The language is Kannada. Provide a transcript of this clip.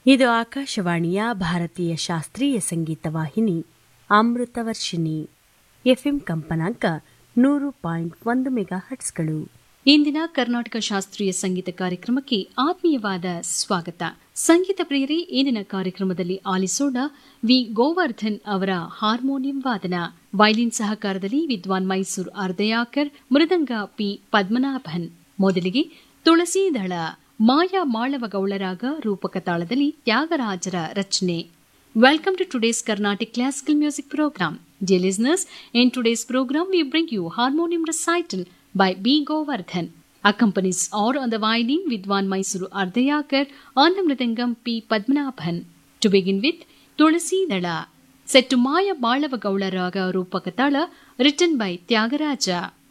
ಇದು ಆಕಾಶವಾಣಿಯ ಭಾರತೀಯ ಶಾಸ್ತ್ರೀಯ ಸಂಗೀತ ವಾಹಿನಿ ಅಮೃತವರ್ಷಿಣಿ ಎಫ್ಎಂ ಕಂಪನಾಂಕ ನೂರು ಪಾಯಿಂಟ್ ಒಂದು ಮೆಗಾ ಹಟ್ಸ್ಗಳು ಇಂದಿನ ಕರ್ನಾಟಕ ಶಾಸ್ತ್ರೀಯ ಸಂಗೀತ ಕಾರ್ಯಕ್ರಮಕ್ಕೆ ಆತ್ಮೀಯವಾದ ಸ್ವಾಗತ ಸಂಗೀತ ಪ್ರಿಯರೇ ಇಂದಿನ ಕಾರ್ಯಕ್ರಮದಲ್ಲಿ ಆಲಿಸೋಣ ವಿ ಗೋವರ್ಧನ್ ಅವರ ಹಾರ್ಮೋನಿಯಂ ವಾದನ ವೈಲಿನ್ ಸಹಕಾರದಲ್ಲಿ ವಿದ್ವಾನ್ ಮೈಸೂರು ಅರ್ಧಯಾಕರ್ ಮೃದಂಗ ಪಿ ಪದ್ಮನಾಭನ್ ಮೊದಲಿಗೆ ತುಳಸೀದಳ ಮಾಯಾ ಮಾಳವ ಗೌಳರಾಗ ರೂಪಕ ತಾಳದಲ್ಲಿ ತ್ಯಾಗರಾಜರ ರಚನೆ Welcome to today's Carnatic Classical Music Program. Dear listeners, in today's program we bring you harmonium recital by B. Govardhan. Accompanies or on the violin Vidwan Mysuru Ardayakar, on the mridangam P. Padmanabhan. To begin with, Tulasi Dala, set to Maya Malava Gaula Raga Rupakatala, written by Tyagaraja.